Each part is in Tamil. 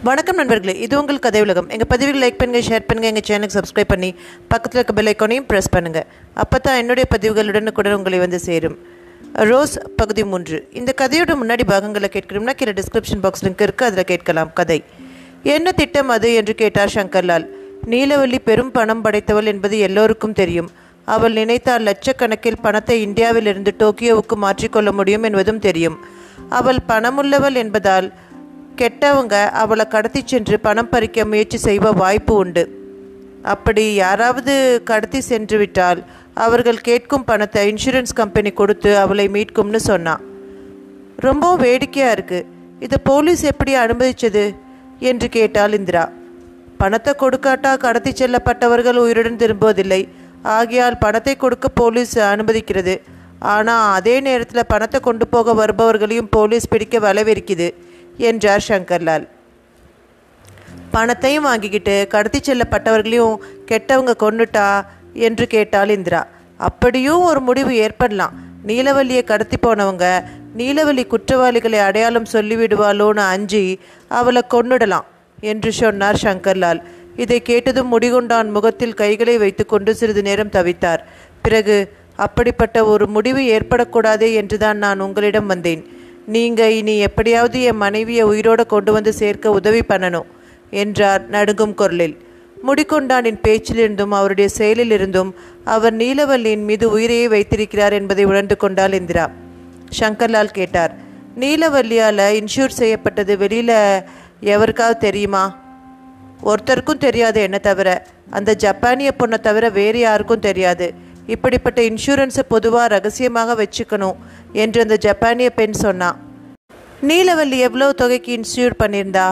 வணக்கம் நண்பர்களே இது உங்கள் கதை உலகம் எங்கள் பதிவுகள் லைக் பண்ணுங்கள் ஷேர் பண்ணுங்கள் எங்கள் சேனலுக்கு சப்ஸ்கிரைப் பண்ணி பக்கத்தில் இருக்க பெல் ஐக்கானையும் ப்ரெஸ் பண்ணுங்கள் அப்போ தான் என்னுடைய பதிவுகள் உடனுக்குடன் உங்களை வந்து சேரும் ரோஸ் பகுதி மூன்று இந்த கதையோட முன்னாடி பாகங்களை கேட்கணும்னா கீழே டிஸ்கிரிப்ஷன் பாக்ஸ் லிங்க் இருக்குது அதில் கேட்கலாம் கதை என்ன திட்டம் அது என்று கேட்டார் சங்கர்லால் நீலவல்லி பெரும் பணம் படைத்தவள் என்பது எல்லோருக்கும் தெரியும் அவள் நினைத்தால் லட்சக்கணக்கில் பணத்தை இந்தியாவிலிருந்து டோக்கியோவுக்கு மாற்றிக்கொள்ள முடியும் என்பதும் தெரியும் அவள் பணமுள்ளவள் என்பதால் கெட்டவங்க அவளை கடத்தி சென்று பணம் பறிக்க முயற்சி செய்வ வாய்ப்பு உண்டு அப்படி யாராவது கடத்தி சென்று விட்டால் அவர்கள் கேட்கும் பணத்தை இன்சூரன்ஸ் கம்பெனி கொடுத்து அவளை மீட்கும்னு சொன்னான் ரொம்பவும் வேடிக்கையாக இருக்குது இதை போலீஸ் எப்படி அனுமதிச்சது என்று கேட்டாள் இந்திரா பணத்தை கொடுக்காட்டா கடத்தி செல்லப்பட்டவர்கள் உயிருடன் திரும்புவதில்லை ஆகையால் பணத்தை கொடுக்க போலீஸ் அனுமதிக்கிறது ஆனால் அதே நேரத்தில் பணத்தை கொண்டு போக வருபவர்களையும் போலீஸ் பிடிக்க வலைவிரிக்குது என்றார் சங்கர்லால் பணத்தையும் வாங்கிக்கிட்டு கடத்தி செல்லப்பட்டவர்களையும் கெட்டவங்க கொன்னுட்டா என்று கேட்டாள் இந்திரா அப்படியும் ஒரு முடிவு ஏற்படலாம் நீலவல்லியை கடத்தி போனவங்க நீலவல்லி குற்றவாளிகளை அடையாளம் சொல்லிவிடுவாளோன்னு அஞ்சி அவளை கொன்னுடலாம் என்று சொன்னார் சங்கர்லால் இதை கேட்டதும் முடிகொண்டான் முகத்தில் கைகளை வைத்துக்கொண்டு சிறிது நேரம் தவித்தார் பிறகு அப்படிப்பட்ட ஒரு முடிவு ஏற்படக்கூடாதே என்றுதான் நான் உங்களிடம் வந்தேன் நீங்க இனி எப்படியாவது என் மனைவியை உயிரோடு கொண்டு வந்து சேர்க்க உதவி பண்ணணும் என்றார் நடுங்கும் குரலில் முடிக்கொண்டானின் பேச்சிலிருந்தும் அவருடைய செயலிலிருந்தும் அவர் நீலவல்லியின் மீது உயிரையே வைத்திருக்கிறார் என்பதை உணர்ந்து கொண்டாள் இந்திரா சங்கர்லால் கேட்டார் நீலவல்லியால் இன்சூர் செய்யப்பட்டது வெளியில் எவருக்காவது தெரியுமா ஒருத்தருக்கும் தெரியாது என்ன தவிர அந்த ஜப்பானிய பொண்ணை தவிர வேறு யாருக்கும் தெரியாது இப்படிப்பட்ட இன்சூரன்ஸை பொதுவாக ரகசியமாக வச்சுக்கணும் என்று அந்த ஜப்பானிய பெண் சொன்னா நீலவல்லி எவ்வளோ தொகைக்கு இன்சூர் பண்ணியிருந்தா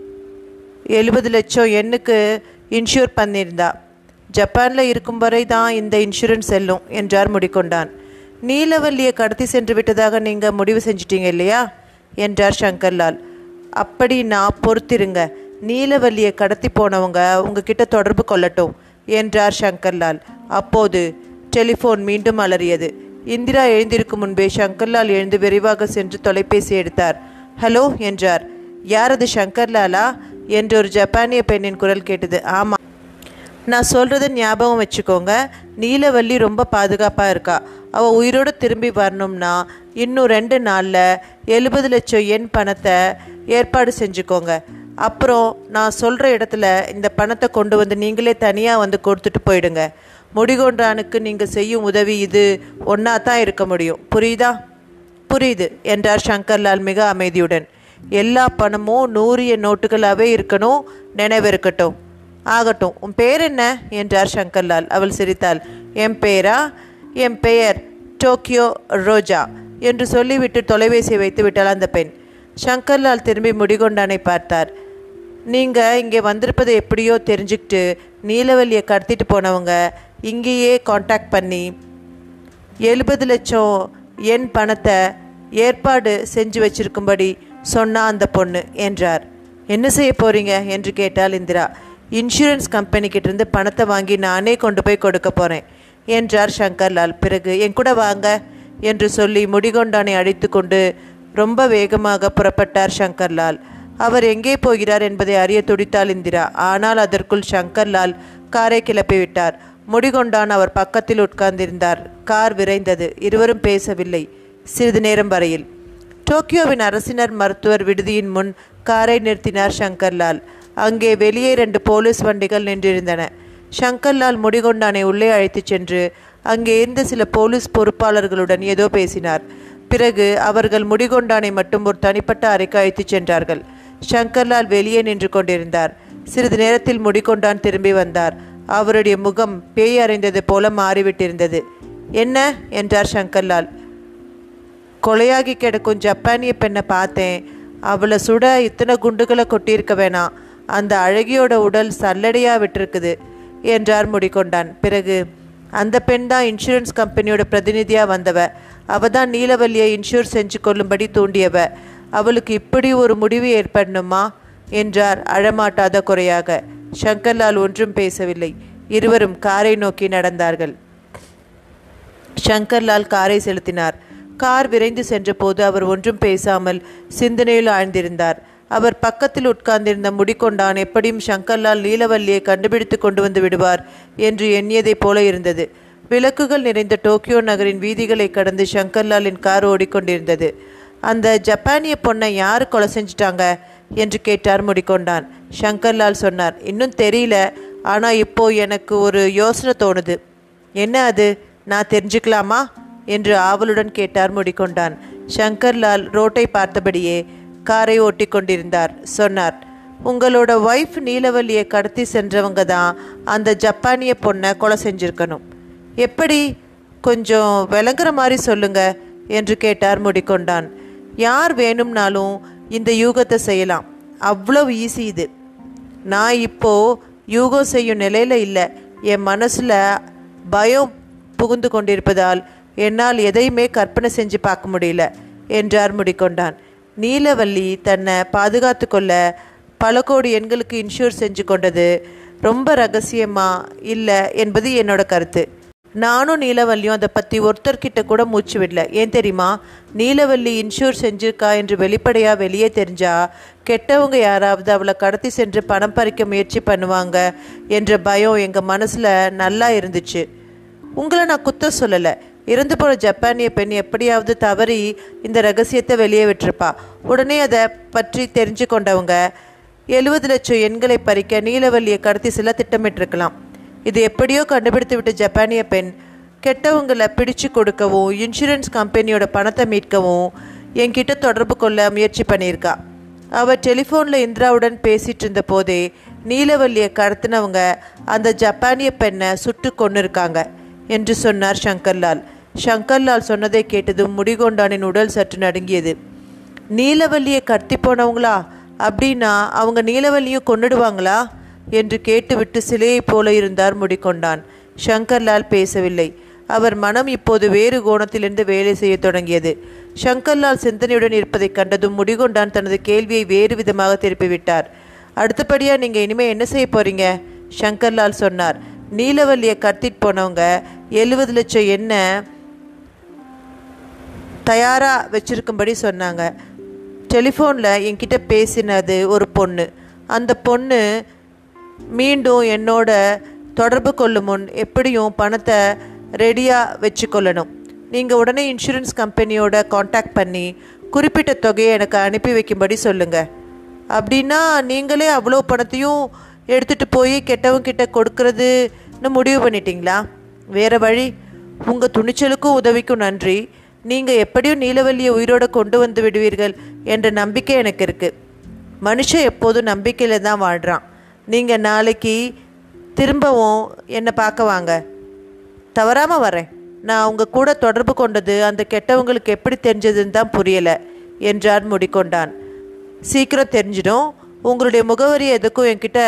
எழுபது லட்சம் எண்ணுக்கு இன்சூர் பண்ணியிருந்தா ஜப்பானில் இருக்கும் வரை தான் இந்த இன்சூரன்ஸ் செல்லும் என்றார் முடிக்கொண்டான் நீலவல்லியை கடத்தி சென்று விட்டதாக நீங்கள் முடிவு செஞ்சிட்டீங்க இல்லையா என்றார் சங்கர்லால் அப்படி நான் பொறுத்திருங்க நீலவல்லியை கடத்தி போனவங்க உங்ககிட்ட தொடர்பு கொள்ளட்டும் என்றார் சங்கர்லால் அப்போது டெலிஃபோன் மீண்டும் அலறியது இந்திரா எழுந்திருக்கும் முன்பே சங்கர்லால் எழுந்து விரைவாக சென்று தொலைபேசி எடுத்தார் ஹலோ என்றார் யார் அது சங்கர்லாலா என்று ஒரு ஜப்பானிய பெண்ணின் குரல் கேட்டது ஆமாம் நான் சொல்கிறத ஞாபகம் வச்சுக்கோங்க நீலவல்லி ரொம்ப பாதுகாப்பாக இருக்கா அவள் உயிரோடு திரும்பி வரணும்னா இன்னும் ரெண்டு நாளில் எழுபது லட்சம் எண் பணத்தை ஏற்பாடு செஞ்சுக்கோங்க அப்புறம் நான் சொல்கிற இடத்துல இந்த பணத்தை கொண்டு வந்து நீங்களே தனியாக வந்து கொடுத்துட்டு போயிடுங்க முடிகொன்றானுக்கு நீங்கள் செய்யும் உதவி இது ஒன்றா தான் இருக்க முடியும் புரியுதா புரியுது என்றார் சங்கர்லால் மிக அமைதியுடன் எல்லா பணமும் நூறிய நோட்டுகளாகவே இருக்கணும் நினைவிருக்கட்டும் ஆகட்டும் உன் பேர் என்ன என்றார் சங்கர்லால் அவள் சிரித்தாள் என் பேரா என் பெயர் டோக்கியோ ரோஜா என்று சொல்லிவிட்டு தொலைபேசி வைத்து விட்டாள் அந்த பெண் சங்கர்லால் திரும்பி முடிகொண்டானை பார்த்தார் நீங்கள் இங்கே வந்திருப்பதை எப்படியோ தெரிஞ்சுக்கிட்டு நீலவல்லியை கடத்திட்டு போனவங்க இங்கேயே காண்டாக்ட் பண்ணி எழுபது லட்சம் என் பணத்தை ஏற்பாடு செஞ்சு வச்சிருக்கும்படி சொன்னா அந்த பொண்ணு என்றார் என்ன செய்ய போறீங்க என்று கேட்டாள் இந்திரா இன்சூரன்ஸ் கம்பெனிக்கிட்டேருந்து பணத்தை வாங்கி நானே கொண்டு போய் கொடுக்க போகிறேன் என்றார் சங்கர்லால் பிறகு என் கூட வாங்க என்று சொல்லி முடிகொண்டானை அழைத்து கொண்டு ரொம்ப வேகமாக புறப்பட்டார் சங்கர்லால் அவர் எங்கே போகிறார் என்பதை அறிய துடித்தாள் இந்திரா ஆனால் அதற்குள் சங்கர்லால் காரை கிளப்பிவிட்டார் முடிகொண்டான் அவர் பக்கத்தில் உட்கார்ந்திருந்தார் கார் விரைந்தது இருவரும் பேசவில்லை சிறிது நேரம் வரையில் டோக்கியோவின் அரசினர் மருத்துவர் விடுதியின் முன் காரை நிறுத்தினார் சங்கர்லால் அங்கே வெளியே ரெண்டு போலீஸ் வண்டிகள் நின்றிருந்தன சங்கர்லால் முடிகொண்டானை உள்ளே அழைத்துச் சென்று அங்கே இருந்த சில போலீஸ் பொறுப்பாளர்களுடன் ஏதோ பேசினார் பிறகு அவர்கள் முடிகொண்டானை மட்டும் ஒரு தனிப்பட்ட அறைக்கு அழைத்துச் சென்றார்கள் சங்கர்லால் வெளியே நின்று கொண்டிருந்தார் சிறிது நேரத்தில் முடிகொண்டான் திரும்பி வந்தார் அவருடைய முகம் பேய் அறைந்தது போல மாறிவிட்டிருந்தது என்ன என்றார் சங்கர்லால் கொலையாகி கிடக்கும் ஜப்பானிய பெண்ணை பார்த்தேன் அவளை சுட இத்தனை குண்டுகளை கொட்டியிருக்க வேணாம் அந்த அழகியோட உடல் சல்லடையாக விட்டிருக்குது என்றார் முடிக்கொண்டான் பிறகு அந்த பெண் தான் இன்சூரன்ஸ் கம்பெனியோட பிரதிநிதியாக வந்தவ அவ தான் நீலவல்லியை இன்சூர் செஞ்சு கொள்ளும்படி தூண்டியவ அவளுக்கு இப்படி ஒரு முடிவு ஏற்படணுமா என்றார் அழமாட்டாத குறையாக சங்கர்லால் ஒன்றும் பேசவில்லை இருவரும் காரை நோக்கி நடந்தார்கள் சங்கர்லால் காரை செலுத்தினார் கார் விரைந்து சென்றபோது அவர் ஒன்றும் பேசாமல் சிந்தனையில் ஆழ்ந்திருந்தார் அவர் பக்கத்தில் உட்கார்ந்திருந்த முடிக்கொண்டான் எப்படியும் சங்கர்லால் நீலவல்லியை கண்டுபிடித்து கொண்டு வந்து விடுவார் என்று எண்ணியதைப் போல இருந்தது விளக்குகள் நிறைந்த டோக்கியோ நகரின் வீதிகளை கடந்து சங்கர்லாலின் கார் ஓடிக்கொண்டிருந்தது அந்த ஜப்பானிய பொண்ணை யார் கொலை செஞ்சிட்டாங்க என்று கேட்டார் முடிக்கொண்டான் சங்கர்லால் சொன்னார் இன்னும் தெரியல ஆனால் இப்போ எனக்கு ஒரு யோசனை தோணுது என்ன அது நான் தெரிஞ்சுக்கலாமா என்று ஆவலுடன் கேட்டார் முடிக்கொண்டான் சங்கர்லால் ரோட்டை பார்த்தபடியே காரை ஓட்டி கொண்டிருந்தார் சொன்னார் உங்களோட ஒய்ஃப் நீலவல்லியை கடத்தி சென்றவங்க தான் அந்த ஜப்பானிய பொண்ணை கொலை செஞ்சிருக்கணும் எப்படி கொஞ்சம் விளங்குற மாதிரி சொல்லுங்க என்று கேட்டார் முடிக்கொண்டான் யார் வேணும்னாலும் இந்த யூகத்தை செய்யலாம் அவ்வளவு ஈஸி இது நான் இப்போ யூகம் செய்யும் நிலையில் இல்லை என் மனசில் பயம் புகுந்து கொண்டிருப்பதால் என்னால் எதையுமே கற்பனை செஞ்சு பார்க்க முடியல என்றார் முடிக்கொண்டான் நீலவல்லி தன்னை பாதுகாத்து கொள்ள பல கோடி எண்களுக்கு இன்சூர் செஞ்சு கொண்டது ரொம்ப ரகசியமா இல்லை என்பது என்னோட கருத்து நானும் நீலவல்லியும் அதை பற்றி ஒருத்தர்கிட்ட கூட மூச்சு விடல ஏன் தெரியுமா நீலவல்லி இன்சூர் செஞ்சிருக்கா என்று வெளிப்படையாக வெளியே தெரிஞ்சா கெட்டவங்க யாராவது அவளை கடத்தி சென்று பணம் பறிக்க முயற்சி பண்ணுவாங்க என்ற பயம் எங்கள் மனசில் நல்லா இருந்துச்சு உங்களை நான் குத்தம் சொல்லலை இறந்து போன ஜப்பானிய பெண் எப்படியாவது தவறி இந்த ரகசியத்தை வெளியே விட்டிருப்பா உடனே அதை பற்றி தெரிஞ்சு கொண்டவங்க எழுபது லட்சம் எண்களை பறிக்க நீலவல்லியை கடத்தி செல்ல திட்டமிட்டிருக்கலாம் இது எப்படியோ கண்டுபிடித்து விட்ட ஜப்பானிய பெண் கெட்டவங்களை பிடிச்சு கொடுக்கவும் இன்சூரன்ஸ் கம்பெனியோட பணத்தை மீட்கவும் என்கிட்ட தொடர்பு கொள்ள முயற்சி பண்ணியிருக்கா அவள் டெலிஃபோனில் இந்திராவுடன் பேசிட்டு இருந்த போதே நீலவல்லியை கடத்தினவங்க அந்த ஜப்பானிய பெண்ணை சுட்டு கொண்டு இருக்காங்க என்று சொன்னார் சங்கர்லால் சங்கர்லால் சொன்னதை கேட்டதும் முடிகொண்டானின் உடல் சற்று நடுங்கியது நீலவல்லியை கடத்தி போனவங்களா அப்படின்னா அவங்க நீலவல்லியும் கொன்னுடுவாங்களா என்று கேட்டுவிட்டு சிலையைப் போல இருந்தார் முடிக்கொண்டான் சங்கர்லால் பேசவில்லை அவர் மனம் இப்போது வேறு கோணத்திலிருந்து வேலை செய்ய தொடங்கியது சங்கர்லால் சிந்தனையுடன் இருப்பதைக் கண்டதும் முடிகொண்டான் தனது கேள்வியை வேறு விதமாக திருப்பிவிட்டார் அடுத்தபடியாக நீங்கள் இனிமேல் என்ன செய்ய போறீங்க சங்கர்லால் சொன்னார் நீலவல்லியை கடத்திட்டு போனவங்க எழுபது லட்சம் எண்ணெய் தயாராக வச்சிருக்கும்படி சொன்னாங்க டெலிஃபோனில் என்கிட்ட பேசினது ஒரு பொண்ணு அந்த பொண்ணு மீண்டும் என்னோட தொடர்பு கொள்ளும் முன் எப்படியும் பணத்தை ரெடியாக வச்சுக்கொள்ளணும் நீங்கள் உடனே இன்சூரன்ஸ் கம்பெனியோட காண்டாக்ட் பண்ணி குறிப்பிட்ட தொகையை எனக்கு அனுப்பி வைக்கும்படி சொல்லுங்கள் அப்படின்னா நீங்களே அவ்வளோ பணத்தையும் எடுத்துகிட்டு போய் கெட்டவங்க கிட்ட கொடுக்கறதுன்னு முடிவு பண்ணிட்டீங்களா வேறு வழி உங்கள் துணிச்சலுக்கும் உதவிக்கும் நன்றி நீங்கள் எப்படியும் நீலவல்லியை உயிரோடு கொண்டு வந்து விடுவீர்கள் என்ற நம்பிக்கை எனக்கு இருக்குது மனுஷன் எப்போதும் நம்பிக்கையில் தான் வாழ்கிறான் நீங்கள் நாளைக்கு திரும்பவும் என்னை பார்க்க வாங்க தவறாமல் வரேன் நான் அவங்க கூட தொடர்பு கொண்டது அந்த கெட்டவங்களுக்கு எப்படி தெரிஞ்சதுன்னு தான் புரியலை என்றார் முடிக்கொண்டான் சீக்கிரம் தெரிஞ்சிடும் உங்களுடைய முகவரி எதுக்கும் என்கிட்ட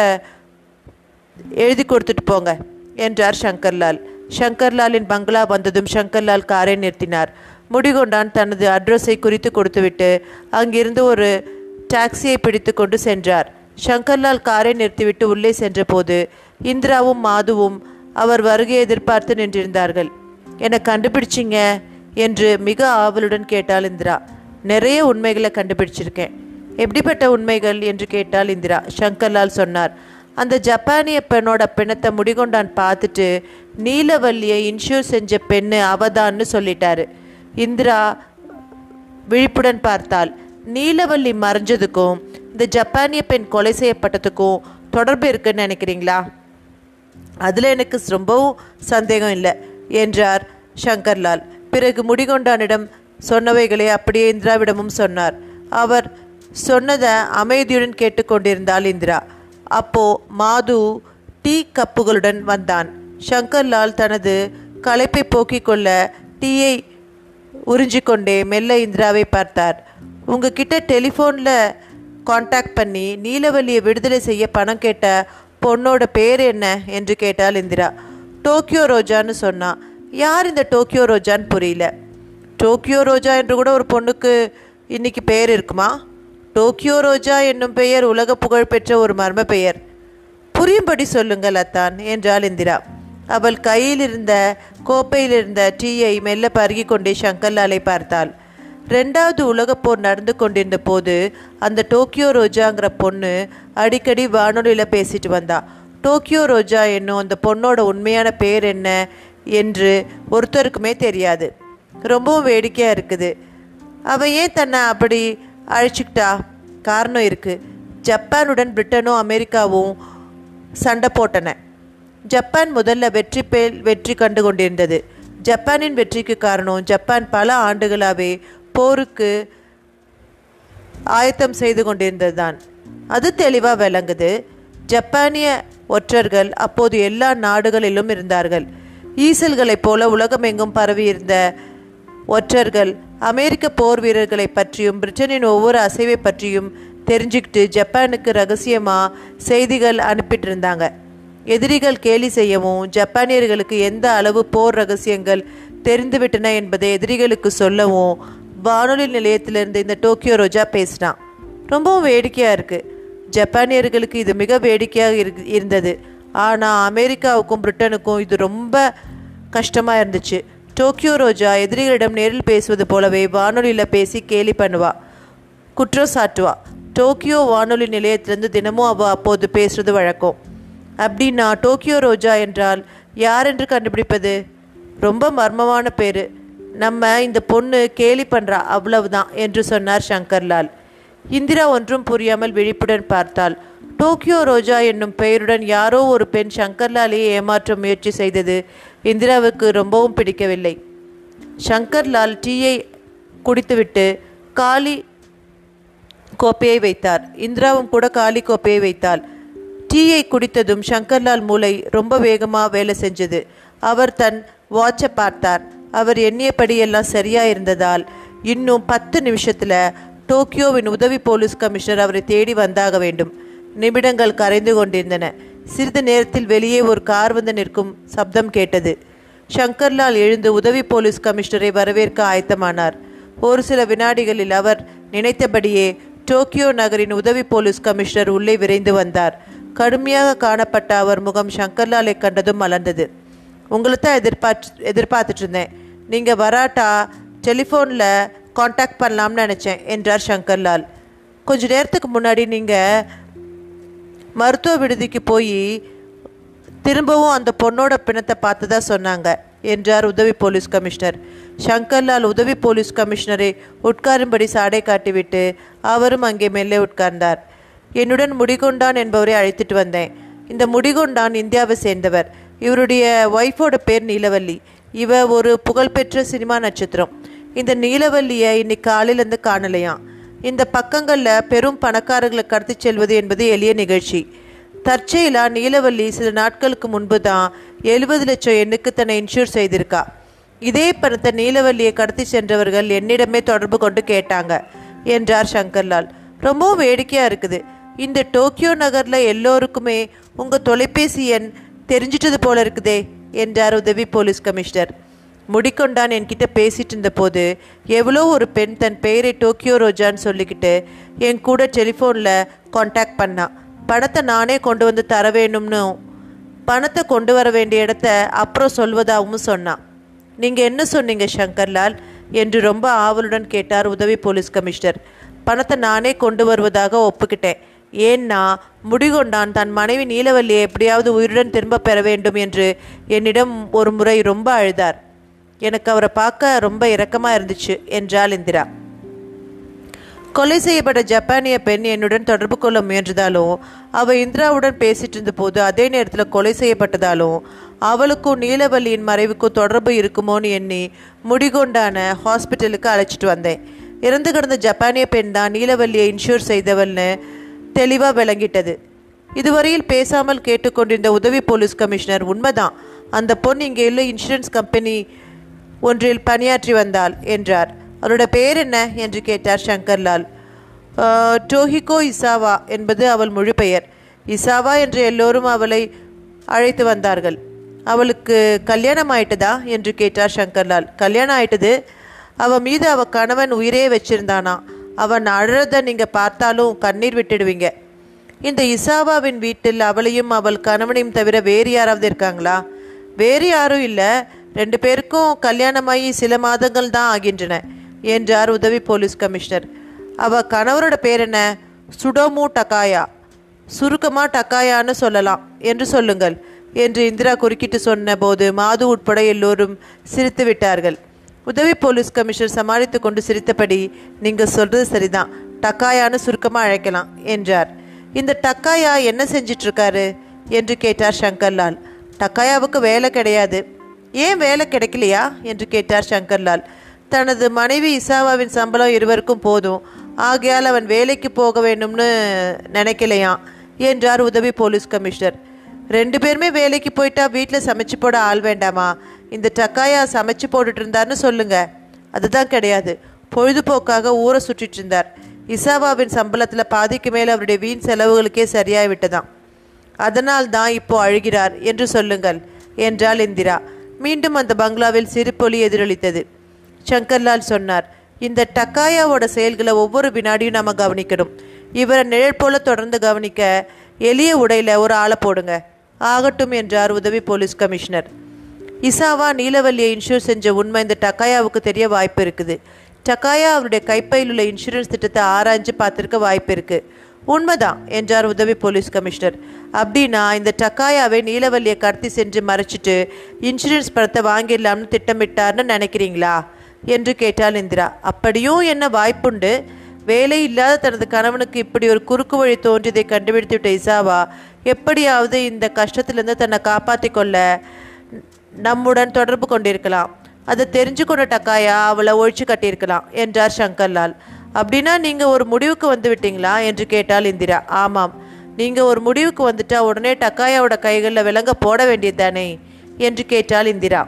எழுதி கொடுத்துட்டு போங்க என்றார் சங்கர்லால் சங்கர்லாலின் பங்களா வந்ததும் சங்கர்லால் காரை நிறுத்தினார் முடிகொண்டான் தனது அட்ரஸை குறித்து கொடுத்துவிட்டு அங்கிருந்து ஒரு டாக்ஸியை பிடித்து கொண்டு சென்றார் சங்கர்லால் காரை நிறுத்திவிட்டு உள்ளே சென்றபோது இந்திராவும் மாதுவும் அவர் வருகையை எதிர்பார்த்து நின்றிருந்தார்கள் என்னை கண்டுபிடிச்சிங்க என்று மிக ஆவலுடன் கேட்டாள் இந்திரா நிறைய உண்மைகளை கண்டுபிடிச்சிருக்கேன் எப்படிப்பட்ட உண்மைகள் என்று கேட்டாள் இந்திரா சங்கர்லால் சொன்னார் அந்த ஜப்பானிய பெண்ணோட பிணத்தை முடிகொண்டான் பார்த்துட்டு நீலவல்லியை இன்சூர் செஞ்ச பெண்ணு அவதான்னு சொல்லிட்டாரு இந்திரா விழிப்புடன் பார்த்தாள் நீலவல்லி மறைஞ்சதுக்கும் இந்த ஜப்பானிய பெண் கொலை செய்யப்பட்டதுக்கும் தொடர்பு இருக்குன்னு நினைக்கிறீங்களா அதில் எனக்கு ரொம்பவும் சந்தேகம் இல்லை என்றார் சங்கர்லால் பிறகு முடிகொண்டானிடம் சொன்னவைகளை அப்படியே இந்திராவிடமும் சொன்னார் அவர் சொன்னதை அமைதியுடன் கேட்டுக்கொண்டிருந்தாள் இந்திரா அப்போ மாது டீ கப்புகளுடன் வந்தான் சங்கர்லால் தனது களைப்பை போக்கிக் கொள்ள டீயை உறிஞ்சிக்கொண்டே மெல்ல இந்திராவை பார்த்தார் உங்ககிட்ட டெலிஃபோனில் காண்டாக்ட் பண்ணி நீலவல்லியை விடுதலை செய்ய பணம் கேட்ட பொண்ணோட பேர் என்ன என்று கேட்டாள் இந்திரா டோக்கியோ ரோஜான்னு சொன்னான் யார் இந்த டோக்கியோ ரோஜான்னு புரியல டோக்கியோ ரோஜா என்று கூட ஒரு பொண்ணுக்கு இன்னைக்கு பெயர் இருக்குமா டோக்கியோ ரோஜா என்னும் பெயர் உலக புகழ்பெற்ற ஒரு மர்ம பெயர் புரியும்படி சொல்லுங்கள் அத்தான் என்றாள் இந்திரா அவள் கையில் இருந்த கோப்பையில் இருந்த டீயை மெல்ல பருகி கொண்டே சங்கர்லாலை பார்த்தாள் ரெண்டாவது உலகப் போர் நடந்து கொண்டிருந்த போது அந்த டோக்கியோ ரோஜாங்கிற பொண்ணு அடிக்கடி வானொலியில் பேசிட்டு வந்தா டோக்கியோ ரோஜா என்னும் அந்த பொண்ணோட உண்மையான பேர் என்ன என்று ஒருத்தருக்குமே தெரியாது ரொம்பவும் வேடிக்கையாக இருக்குது அவள் ஏன் தன்னை அப்படி அழைச்சிக்கிட்டா காரணம் இருக்குது ஜப்பானுடன் பிரிட்டனும் அமெரிக்காவும் சண்டை போட்டன ஜப்பான் முதல்ல வெற்றி பேல் வெற்றி கண்டு கொண்டிருந்தது ஜப்பானின் வெற்றிக்கு காரணம் ஜப்பான் பல ஆண்டுகளாகவே போருக்கு ஆயத்தம் செய்து கொண்டிருந்ததுதான் அது தெளிவாக விளங்குது ஜப்பானிய ஒற்றர்கள் அப்போது எல்லா நாடுகளிலும் இருந்தார்கள் ஈசல்களைப் போல உலகமெங்கும் பரவியிருந்த ஒற்றர்கள் அமெரிக்க போர் வீரர்களை பற்றியும் பிரிட்டனின் ஒவ்வொரு அசைவை பற்றியும் தெரிஞ்சுக்கிட்டு ஜப்பானுக்கு ரகசியமாக செய்திகள் அனுப்பிட்டு இருந்தாங்க எதிரிகள் கேலி செய்யவும் ஜப்பானியர்களுக்கு எந்த அளவு போர் ரகசியங்கள் தெரிந்துவிட்டன என்பதை எதிரிகளுக்கு சொல்லவும் வானொலி நிலையத்திலிருந்து இந்த டோக்கியோ ரோஜா பேசினான் ரொம்பவும் வேடிக்கையாக இருக்குது ஜப்பானியர்களுக்கு இது மிக வேடிக்கையாக இரு இருந்தது ஆனால் அமெரிக்காவுக்கும் பிரிட்டனுக்கும் இது ரொம்ப கஷ்டமாக இருந்துச்சு டோக்கியோ ரோஜா எதிரிகளிடம் நேரில் பேசுவது போலவே வானொலியில் பேசி கேலி பண்ணுவா குற்றம் சாட்டுவா டோக்கியோ வானொலி நிலையத்திலிருந்து தினமும் அவள் அப்போது பேசுறது வழக்கம் அப்படின்னா டோக்கியோ ரோஜா என்றால் யார் என்று கண்டுபிடிப்பது ரொம்ப மர்மமான பேர் நம்ம இந்த பொண்ணு கேலி பண்ணுறா அவ்வளவுதான் என்று சொன்னார் சங்கர்லால் இந்திரா ஒன்றும் புரியாமல் விழிப்புடன் பார்த்தாள் டோக்கியோ ரோஜா என்னும் பெயருடன் யாரோ ஒரு பெண் சங்கர்லாலையே ஏமாற்ற முயற்சி செய்தது இந்திராவுக்கு ரொம்பவும் பிடிக்கவில்லை சங்கர்லால் டீயை குடித்துவிட்டு காலி கோப்பையை வைத்தார் இந்திராவும் கூட காலி கோப்பையை வைத்தாள் டீயை குடித்ததும் சங்கர்லால் மூளை ரொம்ப வேகமாக வேலை செஞ்சது அவர் தன் வாட்சை பார்த்தார் அவர் எண்ணியபடி எல்லாம் சரியா இருந்ததால் இன்னும் பத்து நிமிஷத்தில் டோக்கியோவின் உதவி போலீஸ் கமிஷனர் அவரை தேடி வந்தாக வேண்டும் நிமிடங்கள் கரைந்து கொண்டிருந்தன சிறிது நேரத்தில் வெளியே ஒரு கார் வந்து நிற்கும் சப்தம் கேட்டது சங்கர்லால் எழுந்து உதவி போலீஸ் கமிஷனரை வரவேற்க ஆயத்தமானார் ஒரு சில வினாடிகளில் அவர் நினைத்தபடியே டோக்கியோ நகரின் உதவி போலீஸ் கமிஷனர் உள்ளே விரைந்து வந்தார் கடுமையாக காணப்பட்ட அவர் முகம் சங்கர்லாலை கண்டதும் மலர்ந்தது உங்களை தான் எதிர்பார்த்து எதிர்பார்த்துட்டு இருந்தேன் நீங்கள் வராட்டா டெலிஃபோனில் காண்டாக்ட் பண்ணலாம்னு நினச்சேன் என்றார் சங்கர்லால் கொஞ்ச நேரத்துக்கு முன்னாடி நீங்கள் மருத்துவ விடுதிக்கு போய் திரும்பவும் அந்த பொண்ணோட பிணத்தை பார்த்ததா சொன்னாங்க என்றார் உதவி போலீஸ் கமிஷனர் சங்கர்லால் உதவி போலீஸ் கமிஷனரை உட்காரும்படி சாடை காட்டிவிட்டு அவரும் அங்கே மெல்லே உட்கார்ந்தார் என்னுடன் முடிகொண்டான் என்பவரை அழைத்துட்டு வந்தேன் இந்த முடிகொண்டான் இந்தியாவை சேர்ந்தவர் இவருடைய ஒய்ஃபோட பேர் நீலவல்லி இவ ஒரு புகழ்பெற்ற சினிமா நட்சத்திரம் இந்த நீலவல்லியை இன்னைக்கு காலையிலேருந்து காணலையாம் இந்த பக்கங்களில் பெரும் பணக்காரர்களை கடத்தி செல்வது என்பது எளிய நிகழ்ச்சி தற்செயலா நீலவல்லி சில நாட்களுக்கு முன்பு தான் எழுபது லட்சம் எண்ணுக்கு தன்னை இன்சூர் செய்திருக்கா இதே பணத்தை நீலவல்லியை கடத்தி சென்றவர்கள் என்னிடமே தொடர்பு கொண்டு கேட்டாங்க என்றார் சங்கர்லால் ரொம்பவும் வேடிக்கையாக இருக்குது இந்த டோக்கியோ நகரில் எல்லோருக்குமே உங்கள் தொலைபேசி எண் தெரிஞ்சிட்டது போல இருக்குதே என்றார் உதவி போலீஸ் கமிஷனர் முடிக்கொண்டான் என்கிட்ட பேசிட்டு இருந்தபோது எவ்வளோ ஒரு பெண் தன் பெயரை டோக்கியோ ரோஜான்னு சொல்லிக்கிட்டு என் கூட டெலிஃபோனில் காண்டாக்ட் பண்ணா பணத்தை நானே கொண்டு வந்து தர வேணும்னு பணத்தை கொண்டு வர வேண்டிய இடத்த அப்புறம் சொல்வதாகவும் சொன்னான் நீங்கள் என்ன சொன்னீங்க சங்கர்லால் என்று ரொம்ப ஆவலுடன் கேட்டார் உதவி போலீஸ் கமிஷனர் பணத்தை நானே கொண்டு வருவதாக ஒப்புக்கிட்டேன் ஏன்னா முடிகொண்டான் தன் மனைவி நீலவல்லியை எப்படியாவது உயிருடன் திரும்ப பெற வேண்டும் என்று என்னிடம் ஒரு முறை ரொம்ப அழுதார் எனக்கு அவரை பார்க்க ரொம்ப இரக்கமாக இருந்துச்சு என்றாள் இந்திரா கொலை செய்யப்பட்ட ஜப்பானிய பெண் என்னுடன் தொடர்பு கொள்ள முயன்றதாலும் அவள் இந்திராவுடன் பேசிட்டு இருந்தபோது அதே நேரத்தில் கொலை செய்யப்பட்டதாலும் அவளுக்கும் நீலவல்லியின் மறைவுக்கும் தொடர்பு இருக்குமோன்னு எண்ணி முடிகொண்டான ஹாஸ்பிட்டலுக்கு அழைச்சிட்டு வந்தேன் இறந்து கிடந்த ஜப்பானிய பெண் தான் நீலவல்லியை இன்சூர் செய்தவள்னு தெளிவாக விளங்கிட்டது இதுவரையில் பேசாமல் கேட்டுக்கொண்டிருந்த உதவி போலீஸ் கமிஷனர் உண்மைதான் அந்த பொண் இங்கே உள்ள இன்சூரன்ஸ் கம்பெனி ஒன்றில் பணியாற்றி வந்தாள் என்றார் அவரோட பேர் என்ன என்று கேட்டார் சங்கர்லால் "ஆஹ், டோஹிகோ இசாவா என்பது அவள் முழு பெயர் இசாவா என்று எல்லோரும் அவளை அழைத்து வந்தார்கள் அவளுக்கு கல்யாணம் ஆயிட்டதா என்று கேட்டார் சங்கர்லால் கல்யாணம் ஆயிட்டது அவ மீது அவ கணவன் உயிரே வச்சிருந்தானா அவன் அழறத நீங்க பார்த்தாலும் கண்ணீர் விட்டுடுவீங்க இந்த இசாவாவின் வீட்டில் அவளையும் அவள் கணவனையும் தவிர வேறு யாராவது இருக்காங்களா வேறு யாரும் இல்லை ரெண்டு பேருக்கும் கல்யாணமாகி சில மாதங்கள் தான் ஆகின்றன என்றார் உதவி போலீஸ் கமிஷனர் அவ கணவரோட பேர் என்ன சுடோமு டக்காயா சுருக்கமா டக்காயான்னு சொல்லலாம் என்று சொல்லுங்கள் என்று இந்திரா குறுக்கிட்டு சொன்னபோது மாது உட்பட எல்லோரும் சிரித்து விட்டார்கள் உதவி போலீஸ் கமிஷனர் சமாளித்து கொண்டு சிரித்தபடி நீங்க சொல்றது சரிதான் டக்காயான்னு சுருக்கமா அழைக்கலாம் என்றார் இந்த டக்காயா என்ன செஞ்சிட்டு இருக்காரு என்று கேட்டார் சங்கர்லால் டக்காயாவுக்கு வேலை கிடையாது ஏன் வேலை கிடைக்கலையா என்று கேட்டார் சங்கர்லால் தனது மனைவி இசாவாவின் சம்பளம் இருவருக்கும் போதும் ஆகையால் அவன் வேலைக்கு போக வேண்டும்னு நினைக்கலையாம் என்றார் உதவி போலீஸ் கமிஷனர் ரெண்டு பேருமே வேலைக்கு போயிட்டா வீட்டில் சமைச்சு போட ஆள் வேண்டாமா இந்த டக்காயா சமைச்சு போட்டுட்டு இருந்தார்னு சொல்லுங்க அதுதான் கிடையாது பொழுதுபோக்காக ஊரை சுற்றிட்டு இருந்தார் இசாவாவின் சம்பளத்தில் பாதிக்கு மேலே அவருடைய வீண் செலவுகளுக்கே சரியாய் விட்டதாம் அதனால் தான் இப்போ அழுகிறார் என்று சொல்லுங்கள் என்றாள் இந்திரா மீண்டும் அந்த பங்களாவில் சிரிப்பொலி எதிரொலித்தது சங்கர்லால் சொன்னார் இந்த டக்காயாவோட செயல்களை ஒவ்வொரு வினாடியும் நம்ம கவனிக்கணும் இவரை நிழல் போல தொடர்ந்து கவனிக்க எளிய உடையில ஒரு ஆளை போடுங்க ஆகட்டும் என்றார் உதவி போலீஸ் கமிஷனர் இசாவா நீலவல்லியை இன்சூர் செஞ்ச உண்மை இந்த டக்காயாவுக்கு தெரிய வாய்ப்பு இருக்குது டக்காயா அவருடைய கைப்பையில் உள்ள இன்சூரன்ஸ் திட்டத்தை ஆராய்ஞ்சு பார்த்துருக்க வாய்ப்பு இருக்கு உண்மைதான் என்றார் உதவி போலீஸ் கமிஷனர் அப்படின்னா இந்த டக்காயாவை நீலவல்லியை கடத்தி சென்று மறைச்சிட்டு இன்சூரன்ஸ் பணத்தை வாங்கிடலாம்னு திட்டமிட்டார்னு நினைக்கிறீங்களா என்று கேட்டாள் இந்திரா அப்படியும் என்ன வாய்ப்புண்டு வேலை இல்லாத தனது கணவனுக்கு இப்படி ஒரு குறுக்கு வழி தோன்றியதை கண்டுபிடித்து விட்ட இசாவா எப்படியாவது இந்த கஷ்டத்திலிருந்து தன்னை காப்பாற்றிக் கொள்ள நம்முடன் தொடர்பு கொண்டிருக்கலாம் அதை தெரிஞ்சு கொண்ட டக்காயா அவளை ஒழிச்சு கட்டியிருக்கலாம் என்றார் சங்கர்லால் அப்படின்னா நீங்கள் ஒரு முடிவுக்கு வந்து விட்டீங்களா என்று கேட்டாள் இந்திரா ஆமாம் நீங்கள் ஒரு முடிவுக்கு வந்துட்டா உடனே டக்காயாவோட கைகளில் விலங்க போட வேண்டியதுதானே என்று கேட்டாள் இந்திரா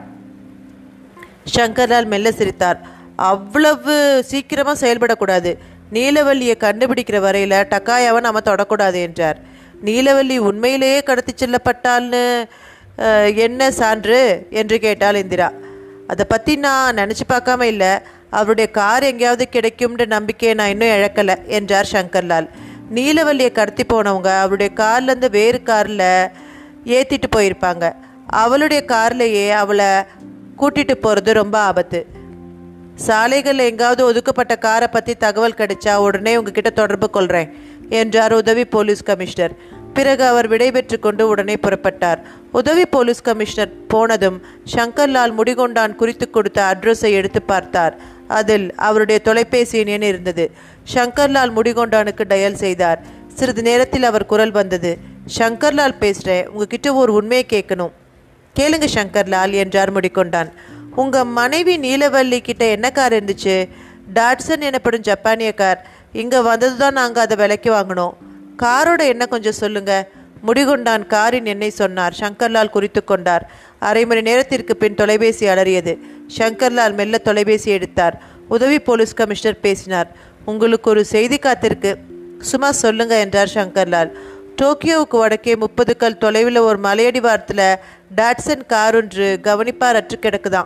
சங்கர்லால் மெல்ல சிரித்தார் அவ்வளவு சீக்கிரமாக செயல்படக்கூடாது நீலவல்லியை கண்டுபிடிக்கிற வரையில் டக்காயாவை நம்ம தொடக்கூடாது என்றார் நீலவல்லி உண்மையிலேயே கடத்தி செல்லப்பட்டால்னு அஹ், என்ன சான்று என்று கேட்டாள் இந்திரா அதை பற்றி நான் நினச்சி பார்க்காம இல்லை அவருடைய கார் எங்கேயாவது கிடைக்கும்ன்ற நம்பிக்கையை நான் இன்னும் இழக்கலை என்றார் சங்கர்லால் நீலவல்லியை கடத்தி போனவங்க அவருடைய கார்லேருந்து வேறு காரில் ஏற்றிட்டு போயிருப்பாங்க அவளுடைய கார்லேயே அவளை கூட்டிட்டு போகிறது ரொம்ப ஆபத்து சாலைகளில் எங்காவது ஒதுக்கப்பட்ட காரை பற்றி தகவல் கிடைச்சா உடனே உங்ககிட்ட தொடர்பு கொள்கிறேன் என்றார் உதவி போலீஸ் கமிஷனர் பிறகு அவர் விடைபெற்று கொண்டு உடனே புறப்பட்டார் உதவி போலீஸ் கமிஷனர் போனதும் சங்கர்லால் முடிகொண்டான் குறித்து கொடுத்த அட்ரஸை எடுத்து பார்த்தார் அதில் அவருடைய தொலைபேசி எண் இருந்தது சங்கர்லால் முடிகொண்டானுக்கு டயல் செய்தார் சிறிது நேரத்தில் அவர் குரல் வந்தது சங்கர்லால் பேசுகிறேன் உங்ககிட்ட ஒரு உண்மையை கேட்கணும் கேளுங்க சங்கர்லால் என்றார் முடிக்கொண்டான் உங்க மனைவி நீலவல்லி கிட்ட என்ன கார் இருந்துச்சு டாட்சன் எனப்படும் ஜப்பானிய கார் இங்க வந்தது தான் நாங்க அதை விலைக்கு வாங்கினோம் காரோட என்ன கொஞ்சம் சொல்லுங்க முடிகொண்டான் காரின் எண்ணை சொன்னார் சங்கர்லால் குறித்து கொண்டார் அரை மணி நேரத்திற்கு பின் தொலைபேசி அலறியது சங்கர்லால் மெல்ல தொலைபேசி எடுத்தார் உதவி போலீஸ் கமிஷனர் பேசினார் உங்களுக்கு ஒரு செய்தி காத்திருக்கு சும்மா சொல்லுங்க என்றார் சங்கர்லால் டோக்கியோவுக்கு வடக்கே முப்பது கல் தொலைவில் ஒரு மலையடிவாரத்தில் டாட்சன் கார் ஒன்று கவனிப்பாரற்று கிடக்குதாம்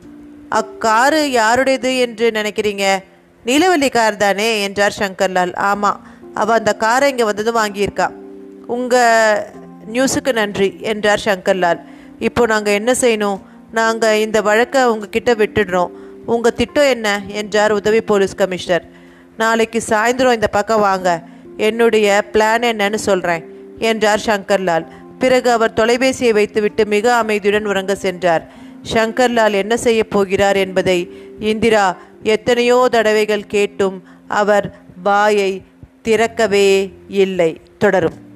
அக்காரு யாருடையது என்று நினைக்கிறீங்க நீலவல்லி கார் தானே என்றார் சங்கர்லால் ஆமாம் அவள் அந்த காரை இங்கே வந்ததும் வாங்கியிருக்கா உங்கள் நியூஸுக்கு நன்றி என்றார் சங்கர்லால் இப்போ நாங்கள் என்ன செய்யணும் நாங்கள் இந்த வழக்கை உங்ககிட்ட விட்டுடுறோம் உங்கள் திட்டம் என்ன என்றார் உதவி போலீஸ் கமிஷனர் நாளைக்கு சாயந்தரம் இந்த பக்கம் வாங்க என்னுடைய பிளான் என்னன்னு சொல்கிறேன் என்றார் சங்கர்லால் பிறகு அவர் தொலைபேசியை வைத்துவிட்டு மிக அமைதியுடன் உறங்க சென்றார் சங்கர்லால் என்ன செய்யப் போகிறார் என்பதை இந்திரா எத்தனையோ தடவைகள் கேட்டும் அவர் வாயை திறக்கவே இல்லை தொடரும்